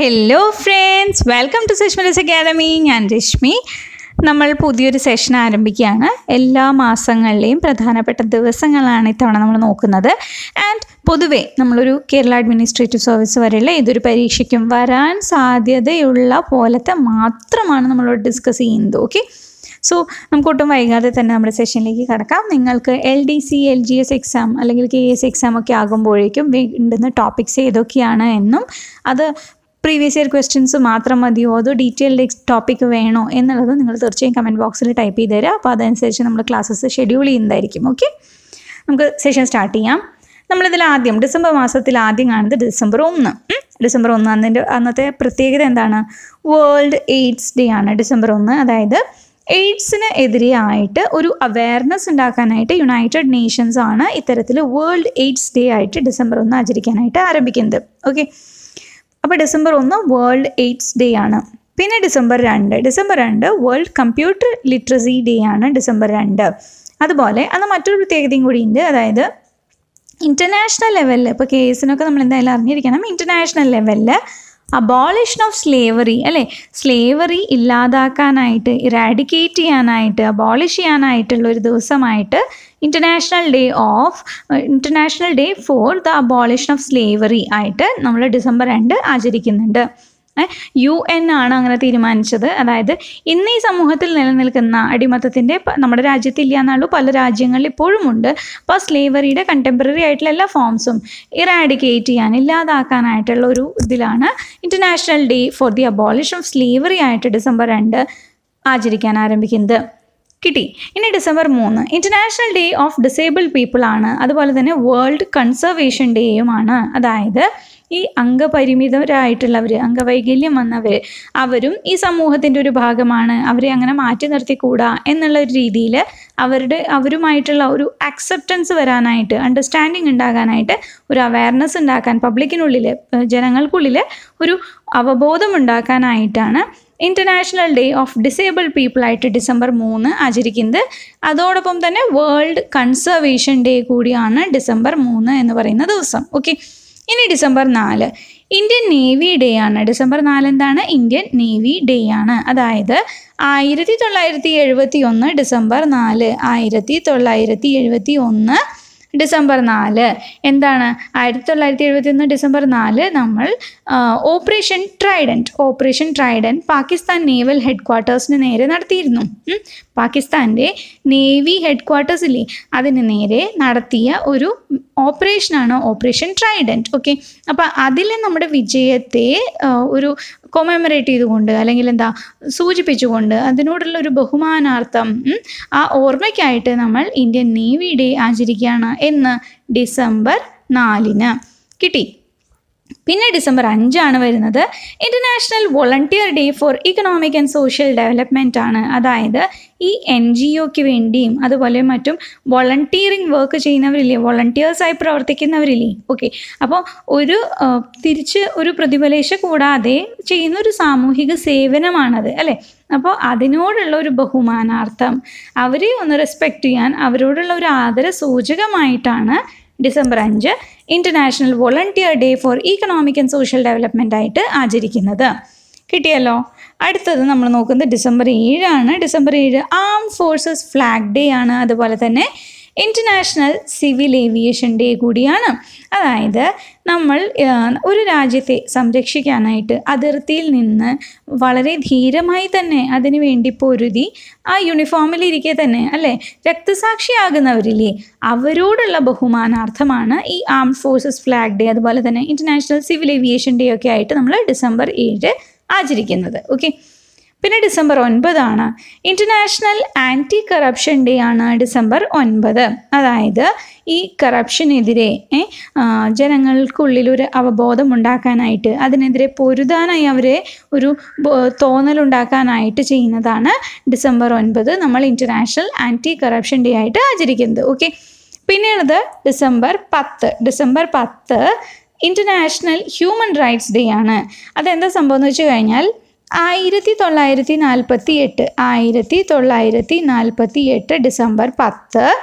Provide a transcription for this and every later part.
Hello friends welcome to സുഷ്മലസ് academy ഞാൻ രശ്മി നമ്മൾ പുതിയൊരു സെഷൻ ആരംഭിക്കുകയാണ് എല്ലാ മാസങ്ങളിലെയും പ്രധാനപ്പെട്ട ദിവസങ്ങളാണ് ഇത്തവണ നമ്മൾ നോക്കുന്നത് ആൻഡ് പൊതുവെ നമ്മളൊരു കേരള അഡ്മിനിസ്ട്രേറ്റീവ് സർവീസ് വരെയുള്ള ഏതൊരു പരീക്ഷയ്ക്കും വരാൻ സാധ്യതയുള്ള പോലത്തെ മാത്രമാണ് നമ്മളോട് ഡിസ്കസ് ചെയ്യുന്നത് ഓക്കെ സോ നമുക്ക് ഒട്ടും വൈകാതെ തന്നെ നമ്മുടെ സെഷനിലേക്ക് കടക്കാം നിങ്ങൾക്ക് L D C L G S exam അല്ലെങ്കിൽ കെ എസ് എക്സാം ഒക്കെ ആകുമ്പോഴേക്കും വേണ്ടുന്ന ടോപ്പിക്സ് ഏതൊക്കെയാണ് എന്നും അത് പ്രീവിയസ് ഇയർ ക്വസ്റ്റ്യൻസ് മാത്രം മതിയോ അതോ ഡീറ്റെയിൽഡ് ടോപ്പിക് വേണോ എന്നുള്ളത് നിങ്ങൾ തീർച്ചയായും കമൻറ്റ് ബോക്സിൽ ടൈപ്പ് ചെയ്ത് തരാം അപ്പോൾ അതനുസരിച്ച് നമ്മൾ ക്ലാസ്സസ് ഷെഡ്യൂൾ ചെയ്യുന്നതായിരിക്കും ഓക്കെ നമുക്ക് സെഷൻ സ്റ്റാർട്ട് ചെയ്യാം നമ്മളിതിൽ ആദ്യം ഡിസംബർ മാസത്തിൽ ആദ്യം കാണുന്നത് ഡിസംബർ ഒന്ന് ഉം. ഡിസംബർ ഒന്ന് അന്നിൻ്റെ അന്നത്തെ പ്രത്യേകത എന്താണ് വേൾഡ് എയ്ഡ്സ് ഡേ ആണ് ഡിസംബർ ഒന്ന് അതായത് എയ്ഡ്സിന് എതിരെയായിട്ട് ഒരു അവയർനെസ് ഉണ്ടാക്കാനായിട്ട് യുണൈറ്റഡ് നേഷൻസ് ആണ് ഇത്തരത്തിൽ വേൾഡ് എയ്ഡ്സ് ഡേ ആയിട്ട് ഡിസംബർ ഒന്ന് ആചരിക്കാനായിട്ട് ആരംഭിക്കുന്നത് ഓക്കെ അപ്പോൾ ഡിസംബർ ഒന്ന് വേൾഡ് എയ്ഡ്സ് ഡേ ആണ് പിന്നെ ഡിസംബർ രണ്ട് ഡിസംബർ രണ്ട് വേൾഡ് കമ്പ്യൂട്ടർ ലിറ്ററസി ഡേ ആണ് ഡിസംബർ രണ്ട് അതുപോലെ അന്ന് മറ്റൊരു പ്രത്യേകതയും കൂടിയുണ്ട് അതായത് ഇൻ്റർനാഷണൽ ലെവലിൽ ഇപ്പോൾ കേസിനൊക്കെ നമ്മൾ എന്തായാലും അറിഞ്ഞിരിക്കണം ഇൻ്റർനാഷണൽ ലെവലിൽ അബോളിഷൻ ഓഫ് സ്ലേവറി അല്ലേ സ്ലേവറി ഇല്ലാതാക്കാനായിട്ട് ഇറാഡിക്കേറ്റ് ചെയ്യാനായിട്ട് അബോളിഷ് ചെയ്യാനായിട്ടുള്ള ഒരു ദിവസമായിട്ട് International Day of International Day for the Abolition of Slavery ആയിട്ട് നമ്മൾ ഡിസംബർ രണ്ട് ആചരിക്കുന്നുണ്ട് യു എൻ ആണ് അങ്ങനെ തീരുമാനിച്ചത് അതായത് ഇന്ന് ഈ സമൂഹത്തിൽ നിലനിൽക്കുന്ന അടിമത്തത്തിൻ്റെ പ- നമ്മുടെ രാജ്യത്ത് ഇല്ല എന്നുള്ളൂ പല രാജ്യങ്ങളിൽ ഇപ്പോഴും ഉണ്ട് അപ്പോൾ സ്ലേവറിയുടെ കണ്ടംപററി ആയിട്ടുള്ള എല്ലാ ഫോംസും ഇറാഡിക്കേറ്റ് ചെയ്യാൻ ഇല്ലാതാക്കാനായിട്ടുള്ള ഒരു ഇതിലാണ് International Day for the Abolition of Slavery ആയിട്ട് ഡിസംബർ രണ്ട് ആചരിക്കാൻ ആരംഭിക്കുന്നത് കിട്ടി ഇനി ഡിസംബർ മൂന്ന് International Day of Disabled People ആണ് അതുപോലെ തന്നെ വേൾഡ് കൺസർവേഷൻ ഡേയുമാണ് അതായത് ഈ അംഗപരിമിതരായിട്ടുള്ളവർ അംഗവൈകല്യം വന്നവർ അവരും ഈ സമൂഹത്തിൻ്റെ ഒരു ഭാഗമാണ് അവരെ അങ്ങനെ മാറ്റി നിർത്തിക്കൂടാ എന്നുള്ള ഒരു രീതിയിൽ അവരുടെ അവരുമായിട്ടുള്ള ഒരു അക്സെപ്റ്റൻസ് വരാനായിട്ട് അണ്ടർസ്റ്റാൻഡിങ് ഉണ്ടാകാനായിട്ട് ഒരു അവയർനെസ് ഉണ്ടാക്കാൻ പബ്ലിക്കിനുള്ളിൽ ഏഹ് ജനങ്ങൾക്കുള്ളിൽ ഒരു അവബോധം ഉണ്ടാക്കാനായിട്ടാണ് International Day of Disabled People ആയിട്ട് ഡിസംബർ മൂന്ന് ആചരിക്കുന്നത് അതോടൊപ്പം തന്നെ വേൾഡ് കൺസർവേഷൻ ഡേ കൂടിയാണ് ഡിസംബർ മൂന്ന് എന്ന് പറയുന്ന ദിവസം ഓക്കെ ഇനി ഡിസംബർ നാല് ഇന്ത്യൻ നേവി ഡേ ആണ് ഡിസംബർ നാല് എന്താണ് ഇന്ത്യൻ നേവി ഡേ ആണ് അതായത് ആയിരത്തി തൊള്ളായിരത്തി എഴുപത്തി ഒന്ന് ഡിസംബർ നാല് ആയിരത്തി തൊള്ളായിരത്തി എഴുപത്തി ഒന്ന് ഡിസംബർ നാല് എന്താണ് ആയിരത്തി തൊള്ളായിരത്തി എഴുപത്തി ഒന്ന് ഡിസംബർ നാല് നമ്മൾ ആ, Operation Trident Operation Trident Pakistan naval head ക്വാർട്ടേഴ്സിന് നേരെ നടത്തിയിരുന്നു ഉം. പാകിസ്ഥാൻ്റെ നേവി ഹെഡ് ക്വാർട്ടേഴ്സില്ലേ അതിന് നേരെ നടത്തിയ ഒരു ഓപ്പറേഷനാണ് ഓപ്പറേഷൻ ട്രൈഡൻറ്റ് ഓക്കെ അപ്പോൾ അതിൽ നമ്മുടെ വിജയത്തെ ആ, ഒരു കൊമമറേറ്റ് ചെയ്തുകൊണ്ട് അല്ലെങ്കിൽ എന്താ സൂചിപ്പിച്ചുകൊണ്ട് അതിനോടുള്ള ഒരു ബഹുമാനാർത്ഥം ഉം, ആ ഓർമ്മയ്ക്കായിട്ട് നമ്മൾ ഇന്ത്യൻ നേവി ഡേ ആചരിക്കുകയാണ് എന്ന് ഡിസംബർ നാലിന് കിട്ടി പിന്നെ ഡിസംബർ അഞ്ചാണ് വരുന്നത് International Volunteer Day for Economic and Social Development ആണ് അതായത് ഈ എൻ ജി ഒക്ക് വേണ്ടിയും അതുപോലെ മറ്റും വോളണ്ടിയറിങ് വർക്ക് ചെയ്യുന്നവരില്ലേ വോളണ്ടിയേഴ്സായി പ്രവർത്തിക്കുന്നവരില്ലേ ഓക്കെ അപ്പോൾ ഒരു ആ, തിരിച്ച് ഒരു പ്രതിഫലേശ കൂടാതെ ചെയ്യുന്ന ഒരു സാമൂഹിക സേവനമാണത് അല്ലേ അപ്പോൾ അതിനോടുള്ള ഒരു ബഹുമാനാർത്ഥം അവരെ ഒന്ന് റെസ്പെക്റ്റ് ചെയ്യാൻ അവരോടുള്ള ഒരു ആദര സൂചകമായിട്ടാണ് ഡിസംബർ അഞ്ച് International Volunteer Day for Economic and Social Development ആയിട്ട് ആചരിക്കുന്നത് കിട്ടിയല്ലോ അടുത്തത് നമ്മൾ നോക്കുന്നത് ഡിസംബർ ഏഴാണ് ഡിസംബർ ഏഴ് ആം ഫോഴ്സസ് ഫ്ലാഗ് ഡേ ആണ് അതുപോലെ തന്നെ ഇൻ്റർനാഷണൽ സിവിൽ ഏവിയേഷൻ ഡേ കൂടിയാണ് അതായത് നമ്മൾ ആ, ഒരു രാജ്യത്തെ സംരക്ഷിക്കാനായിട്ട് അതിർത്തിയിൽ നിന്ന് വളരെ ധീരമായി തന്നെ അതിനു വേണ്ടി പൊരുതി ആ യൂണിഫോമിലിരിക്കെ തന്നെ അല്ലേ രക്തസാക്ഷിയാകുന്നവരില്ലേ അവരോടുള്ള ബഹുമാനാർത്ഥമാണ് ഈ ആം ഫോഴ്സസ് ഫ്ലാഗ് ഡേ അതുപോലെ തന്നെ ഇൻ്റർനാഷണൽ സിവിൽ ഏവിയേഷൻ ഡേ ഒക്കെ ആയിട്ട് നമ്മൾ ഡിസംബർ ഏഴ് ആചരിക്കുന്നത് ഓക്കെ പിന്നെ ഡിസംബർ ഒൻപതാണ് ഇൻ്റർനാഷണൽ ആൻറ്റി കറപ്ഷൻ ഡേ ആണ് ഡിസംബർ ഒൻപത് അതായത് ഈ കറപ്ഷനെതിരെ ഏ, ആ, ജനങ്ങൾക്കുള്ളിൽ ഒരു അവബോധം ഉണ്ടാക്കാനായിട്ട് അതിനെതിരെ പൊരുതാനായി അവരെ ഒരു ബോ- തോന്നലുണ്ടാക്കാനായിട്ട് ചെയ്യുന്നതാണ് ഡിസംബർ ഒൻപത് നമ്മൾ ഇൻ്റർനാഷണൽ ആൻറ്റി കറപ്ഷൻ ഡേ ആയിട്ട് ആചരിക്കുന്നത് ഓക്കെ പിന്നെയുള്ളത് ഡിസംബർ പത്ത് ഡിസംബർ പത്ത് ഇൻ്റർനാഷണൽ ഹ്യൂമൻ റൈറ്റ്സ് ഡേ ആണ് അതെന്താ സംഭവം എന്ന് വെച്ച് കഴിഞ്ഞാൽ ആയിരത്തി തൊള്ളായിരത്തി നാൽപ്പത്തി എട്ട് ആയിരത്തി തൊള്ളായിരത്തി നാൽപ്പത്തി എട്ട് ഡിസംബർ പത്ത്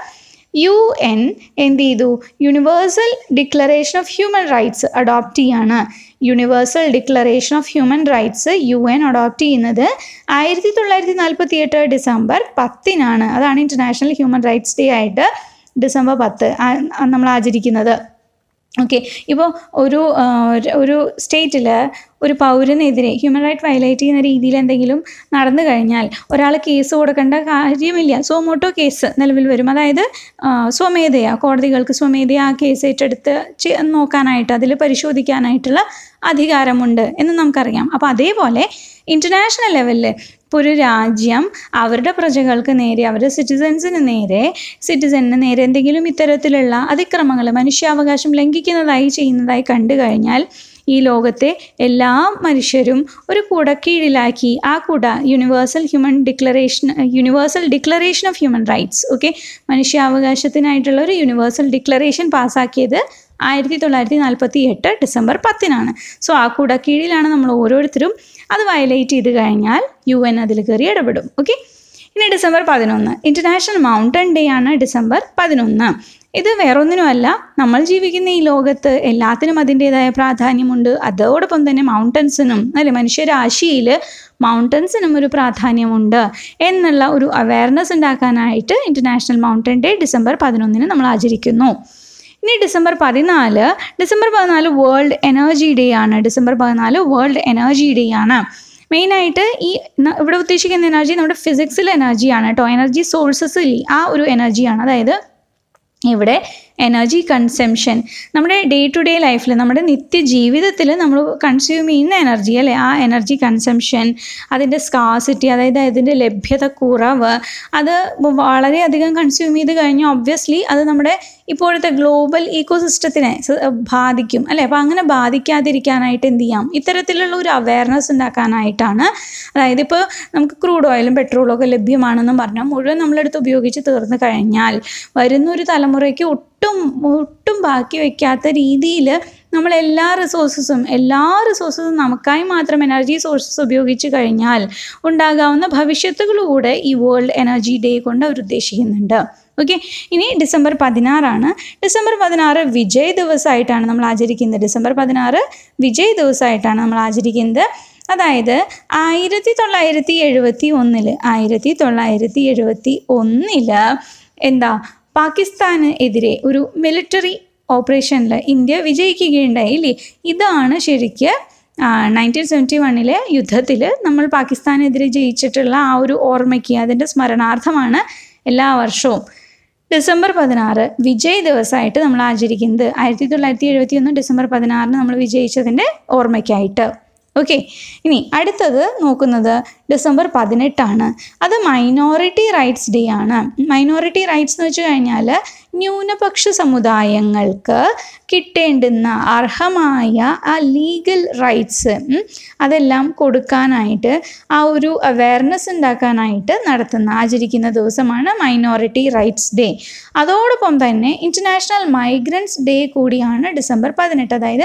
യു എൻ എന്ത് ചെയ്തു Universal Declaration of Human Rights adopt ചെയ്യാണ് Universal Declaration of Human Rights U N adopt ചെയ്യുന്നത് ആയിരത്തി തൊള്ളായിരത്തി നാൽപ്പത്തി എട്ട് ഡിസംബർ പത്തിനാണ് അതാണ് ഇൻ്റർനാഷണൽ ഹ്യൂമൻ റൈറ്റ്സ് ഡേ ആയിട്ട് ഡിസംബർ പത്ത് ആ- നമ്മൾ ആചരിക്കുന്നത് ഓക്കെ ഇപ്പോൾ ഒരു ആ, ഒരു- ഒരു സ്റ്റേറ്റിൽ ഒരു പൗരനെതിരെ ഹ്യൂമൻ റൈറ്റ് വയലേറ്റ് ചെയ്യുന്ന രീതിയിൽ എന്തെങ്കിലും നടന്നു കഴിഞ്ഞാൽ ഒരാൾ കേസ് കൊടുക്കേണ്ട കാര്യമില്ല സോമോട്ടോ കേസ് നിലവിൽ വരും അതായത് ആ, സ്വമേധയാ കോടതികൾക്ക് സ്വമേധയാ ആ കേസ് ഏറ്റെടുത്ത് ചെ- നോക്കാനായിട്ട് അതിൽ പരിശോധിക്കാനായിട്ടുള്ള അധികാരമുണ്ട് എന്ന് നമുക്കറിയാം അപ്പോൾ അതേപോലെ ഇൻ്റർനാഷണൽ ലെവലിൽ ഇപ്പോൾ ഒരു രാജ്യം അവരുടെ പ്രജകൾക്ക് നേരെ അവരുടെ സിറ്റിസൻസിന് നേരെ സിറ്റിസണിന് നേരെ എന്തെങ്കിലും ഇത്തരത്തിലുള്ള അതിക്രമങ്ങൾ മനുഷ്യാവകാശം ലംഘിക്കുന്നതായി ചെയ്യുന്നതായി കണ്ടു കഴിഞ്ഞാൽ ഈ ലോകത്തെ എല്ലാ മനുഷ്യരും ഒരു കുടക്കീഴിലാക്കി ആ കുട Universal Human Declaration Universal Declaration of Human Rights okay മനുഷ്യാവകാശത്തിനായിട്ടുള്ള ഒരു യൂണിവേഴ്സൽ ഡിക്ലറേഷൻ പാസ്സാക്കിയത് ആയിരത്തി തൊള്ളായിരത്തി നാൽപ്പത്തി എട്ട് ഡിസംബർ പത്തിനാണ് സോ ആ കുടക്കീഴിലാണ് നമ്മൾ ഓരോരുത്തരും അത് വയലേറ്റ് ചെയ്ത് കഴിഞ്ഞാൽ യു എൻ അതിൽ കയറി ഇടപെടും ഓക്കെ ഇനി ഡിസംബർ പതിനൊന്ന് ഇൻ്റർനാഷണൽ മൗണ്ടൻ ഡേ ആണ് ഡിസംബർ പതിനൊന്ന് ഇത് വേറൊന്നിനുമല്ല നമ്മൾ ജീവിക്കുന്ന ഈ ലോകത്ത് എല്ലാത്തിനും അതിൻ്റേതായ പ്രാധാന്യമുണ്ട് അതോടൊപ്പം തന്നെ മൗണ്ടൻസിനും അല്ലെ മനുഷ്യരാശിയിൽ മൗണ്ടൻസിനും ഒരു പ്രാധാന്യമുണ്ട് എന്നുള്ള ഒരു അവയർനെസ് ഉണ്ടാക്കാനായിട്ട് ഇൻ്റർനാഷണൽ മൗണ്ടൻ ഡേ ഡിസംബർ പതിനൊന്നിന് നമ്മൾ ആചരിക്കുന്നു ഇനി ഡിസംബർ പതിനാല് ഡിസംബർ പതിനാല് വേൾഡ് എനർജി ഡേ ആണ് ഡിസംബർ പതിനാല് വേൾഡ് എനർജി ഡേ ആണ് മെയിനായിട്ട് ഈ ന- ഇവിടെ ഉദ്ദേശിക്കുന്ന എനർജി നമ്മുടെ ഫിസിക്സിലെ എനർജിയാണ് കേട്ടോ എനർജി സോഴ്സസിൽ ആ ഒരു എനർജിയാണ് അതായത് ഇവിടെ എനർജി കൺസംഷൻ നമ്മുടെ ഡേ ടു ഡേ ലൈഫിൽ നമ്മുടെ നിത്യജീവിതത്തിൽ നമ്മൾ കൺസ്യൂം ചെയ്യുന്ന എനർജി അല്ലേ ആ എനർജി കൺസംഷൻ അതിൻ്റെ സ്കാസിറ്റി അതായത് അതിൻ്റെ ലഭ്യത കുറവ് അത് വളരെയധികം കൺസ്യൂം ചെയ്ത് കഴിഞ്ഞാൽ ഒബ്വിയസ്ലി അത് നമ്മുടെ ഇപ്പോഴത്തെ ഗ്ലോബൽ ഈക്കോസിസ്റ്റത്തിനെ ബാധിക്കും അല്ലേ അപ്പോൾ അങ്ങനെ ബാധിക്കാതിരിക്കാനായിട്ട് എന്ത് ചെയ്യാം ഇത്തരത്തിലുള്ള ഒരു അവയർനെസ് ഉണ്ടാക്കാനായിട്ടാണ് അതായത് ഇപ്പോൾ നമുക്ക് ക്രൂഡ് ഓയിലും പെട്രോളും ഒക്കെ ലഭ്യമാണെന്നും പറഞ്ഞാൽ മുഴുവൻ നമ്മളെടുത്ത് ഉപയോഗിച്ച് തീർന്നു കഴിഞ്ഞാൽ വരുന്നൊരു തലമുറയ്ക്ക് ഒട്ടും ഒട്ടും ബാക്കി വയ്ക്കാത്ത രീതിയിൽ നമ്മൾ എല്ലാ റിസോഴ്സസും എല്ലാ റിസോഴ്സസും നമുക്കായി മാത്രം എനർജി സോഴ്സസ് ഉപയോഗിച്ച് കഴിഞ്ഞാൽ ഉണ്ടാകാവുന്ന ഭവിഷ്യത്തുകളൂടെ ഈ വേൾഡ് എനർജി ഡേ കൊണ്ട് അവർ ഉദ്ദേശിക്കുന്നുണ്ട് ഓക്കെ ഇനി ഡിസംബർ പതിനാറാണ് ഡിസംബർ പതിനാറ് വിജയ് ദിവസമായിട്ടാണ് നമ്മൾ ആചരിക്കുന്നത് ഡിസംബർ പതിനാറ് വിജയ് ദിവസമായിട്ടാണ് നമ്മൾ ആചരിക്കുന്നത് അതായത് ആയിരത്തി തൊള്ളായിരത്തി എഴുപത്തി ഒന്നില് ആയിരത്തി തൊള്ളായിരത്തി എഴുപത്തി ഒന്നില് എന്താ പാകിസ്ഥാന് എതിരെ ഒരു മിലിറ്ററി ഓപ്പറേഷനിൽ ഇന്ത്യ വിജയിക്കുകയുണ്ടായി ഇല്ലേ ഇതാണ് ശരിക്ക് നയൻറ്റീൻ സെവൻറ്റി വണ്ണിലെ യുദ്ധത്തിൽ നമ്മൾ പാകിസ്ഥാനെതിരെ ജയിച്ചിട്ടുള്ള ആ ഒരു ഓർമ്മയ്ക്ക് അതിൻ്റെ സ്മരണാർത്ഥമാണ് എല്ലാ വർഷവും ഡിസംബർ പതിനാറ് വിജയ് ദിവസമായിട്ട് നമ്മൾ ആചരിക്കുന്നത് ആയിരത്തി തൊള്ളായിരത്തി എഴുപത്തി ഒന്ന് ഡിസംബർ പതിനാറിന് നമ്മൾ വിജയിച്ചതിൻ്റെ ഓർമ്മയ്ക്കായിട്ട് ഓക്കെ ഇനി അടുത്തത് നോക്കുന്നത് ഡിസംബർ പതിനെട്ടാണ് അത് മൈനോറിറ്റി റൈറ്റ്സ് ഡേ ആണ് മൈനോറിറ്റി റൈറ്റ്സ് എന്ന് വെച്ച് കഴിഞ്ഞാൽ ന്യൂനപക്ഷ സമുദായങ്ങൾക്ക് കിട്ടേണ്ടുന്ന അർഹമായ ആ ലീഗൽ റൈറ്റ്സ് അതെല്ലാം കൊടുക്കാനായിട്ട് ആ ഒരു അവയർനെസ് ഉണ്ടാക്കാനായിട്ട് നടത്തുന്ന ആചരിക്കുന്ന ദിവസമാണ് മൈനോറിറ്റി റൈറ്റ്സ് ഡേ അതോടൊപ്പം തന്നെ ഇൻ്റർനാഷണൽ മൈഗ്രൻസ് ഡേ കൂടിയാണ് ഡിസംബർ പതിനെട്ട് അതായത്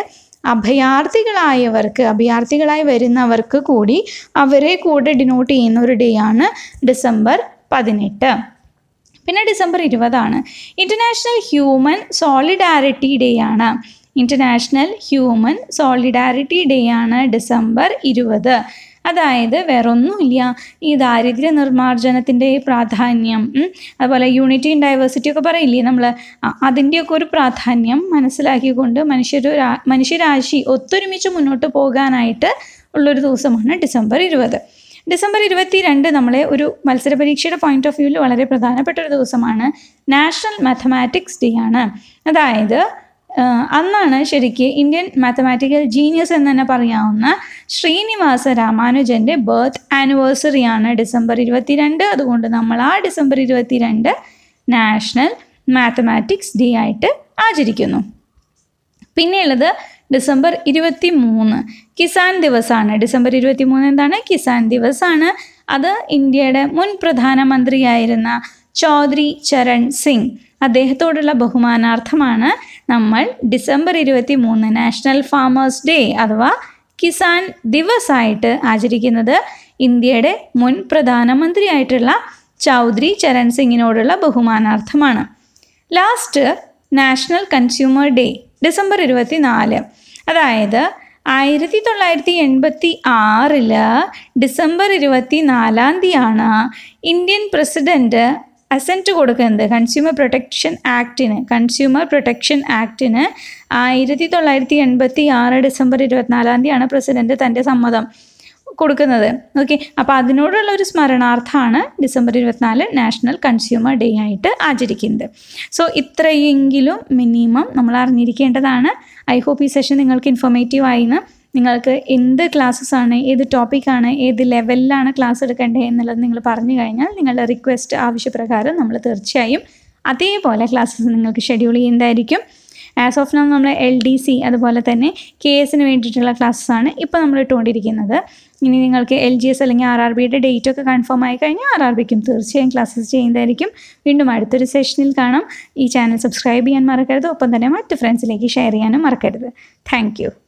അഭയാർത്ഥികളായവർക്ക് അഭയാർത്ഥികളായി വരുന്നവർക്ക് കൂടി അവരെ കൂടെ ഡിനോട്ട് ചെയ്യുന്ന ഒരു ഡേ ആണ് ഡിസംബർ പതിനെട്ട് പിന്നെ ഡിസംബർ ഇരുപതാണ് ഇൻ്റർനാഷണൽ ഹ്യൂമൻ സോളിഡാരിറ്റി ഡേ ആണ് ഇൻ്റർനാഷണൽ ഹ്യൂമൻ സോളിഡാരിറ്റി ഡേ ആണ് ഡിസംബർ ഇരുപത് അതായത് വേറൊന്നുമില്ല ഈ ദാരിദ്ര്യ നിർമ്മാർജ്ജനത്തിൻ്റെ പ്രാധാന്യം ഉം, അതുപോലെ യൂണിറ്റി ഇൻ ഡൈവേഴ്സിറ്റി ഒക്കെ പറയില്ലേ നമ്മൾ അതിൻ്റെയൊക്കെ ഒരു പ്രാധാന്യം മനസ്സിലാക്കിക്കൊണ്ട് മനുഷ്യർ മനുഷ്യരാശി ഒത്തൊരുമിച്ച് മുന്നോട്ട് പോകാനായിട്ട് ഉള്ളൊരു ദിവസമാണ് ഡിസംബർ ഇരുപത് ഡിസംബർ ഇരുപത്തി രണ്ട് നമ്മളെ ഒരു മത്സര പരീക്ഷയുടെ പോയിന്റ് ഓഫ് വ്യൂവിൽ വളരെ പ്രധാനപ്പെട്ട ഒരു ദിവസമാണ് നാഷണൽ മാത്തമാറ്റിക്സ് ഡേ ആണ് അതായത് ആഹ് അന്നാണ് ശരിക്ക് ഇന്ത്യൻ മാത്തമാറ്റിക്കൽ ജീനിയസ് എന്ന് തന്നെ പറയാവുന്ന ശ്രീനിവാസ രാമാനുജൻ്റെ ബർത്ത് ആനിവേഴ്സറി ആണ് ഡിസംബർ ഇരുപത്തിരണ്ട് അതുകൊണ്ട് നമ്മൾ ആ ഡിസംബർ ഇരുപത്തിരണ്ട് നാഷണൽ മാത്തമാറ്റിക്സ് ഡേ ആയിട്ട് ആചരിക്കുന്നു പിന്നെയുള്ളത് ഡിസംബർ ഇരുപത്തി മൂന്ന് കിസാൻ ദിവസമാണ് ഡിസംബർ ഇരുപത്തി മൂന്ന് എന്താണ് കിസാൻ ദിവസമാണ് അത് ഇന്ത്യയുടെ മുൻ പ്രധാനമന്ത്രിയായിരുന്ന ചൗധരി ചരൺ സിംഗ് അദ്ദേഹത്തോടുള്ള ബഹുമാനാർത്ഥമാണ് നമ്മൾ ഡിസംബർ ഇരുപത്തി മൂന്ന് നാഷണൽ ഫാമേഴ്സ് ഡേ അഥവാ കിസാൻ ദിവസായിട്ട് ആചരിക്കുന്നത് ഇന്ത്യയുടെ മുൻ പ്രധാനമന്ത്രിയായിട്ടുള്ള ചൗധരി ചരൺ സിംഗിനോടുള്ള ബഹുമാനാർത്ഥമാണ് last National Consumer Day December ഇരുപത്തി നാല് അതായത് ആയിരത്തി തൊള്ളായിരത്തി എൺപത്തി ആറില് ഡിസംബർ ഇരുപത്തി നാലാം തീയതിയാണ് ഇന്ത്യൻ പ്രസിഡൻറ്റ് അസെൻറ്റ് കൊടുക്കുന്നത് കൺസ്യൂമർ പ്രൊട്ടക്ഷൻ ആക്ടിന് കൺസ്യൂമർ പ്രൊട്ടക്ഷൻ ആക്ടിന് ആയിരത്തി തൊള്ളായിരത്തി എൺപത്തി ആറ് ഡിസംബർ ഇരുപത്തിനാലാം തീയതിയാണ് പ്രസിഡൻറ്റ് തൻ്റെ സമ്മതം കൊടുക്കുന്നത് ഓക്കെ അപ്പോൾ അതിനോടുള്ള ഒരു സ്മരണാർത്ഥമാണ് ഡിസംബർ ഇരുപത്തിനാല് നാഷണൽ കൺസ്യൂമർ ഡേ ആയിട്ട് ആചരിക്കുന്നത് സോ ഇത്രയെങ്കിലും മിനിമം നമ്മൾ അറിഞ്ഞിരിക്കേണ്ടതാണ് ഐ ഹോപ്പ് ഈ സെഷൻ നിങ്ങൾക്ക് ഇൻഫോർമേറ്റീവ് ആയിന്ന് നിങ്ങൾക്ക് എന്ത് ക്ലാസ്സസ് ആണ് ഏത് ടോപ്പിക്കാണ് ഏത് ലെവലിലാണ് ക്ലാസ് എടുക്കേണ്ടത് എന്നുള്ളത് നിങ്ങൾ പറഞ്ഞു കഴിഞ്ഞാൽ നിങ്ങളുടെ റിക്വസ്റ്റ് ആവശ്യപ്രകാരം നമ്മൾ തീർച്ചയായും അതേപോലെ ക്ലാസ്സസ് നിങ്ങൾക്ക് ഷെഡ്യൂൾ ചെയ്യുന്നതായിരിക്കും ആസ് ഓഫ് നൗ നമ്മൾ എൽ ഡി സി അതുപോലെ തന്നെ കെ എസിന് വേണ്ടിയിട്ടുള്ള ക്ലാസ്സസ് ആണ് ഇപ്പോൾ നമ്മൾ ഇട്ടുകൊണ്ടിരിക്കുന്നത് ഇനി നിങ്ങൾക്ക് എൽ ജി എസ് അല്ലെങ്കിൽ ആർ ആർ ബിയുടെ ഡേറ്റ് ഒക്കെ കൺഫേം ആയി കഴിഞ്ഞാൽ ആർ ആർ ബിക്കും തീർച്ചയായും ക്ലാസ്സസ് ചെയ്യുന്നതായിരിക്കും വീണ്ടും അടുത്തൊരു സെഷനിൽ കാണാം ഈ ചാനൽ സബ്സ്ക്രൈബ് ചെയ്യാൻ മറക്കരുത് ഒപ്പം തന്നെ മറ്റ് ഫ്രണ്ട്സിലേക്ക് ഷെയർ ചെയ്യാനും മറക്കരുത് താങ്ക്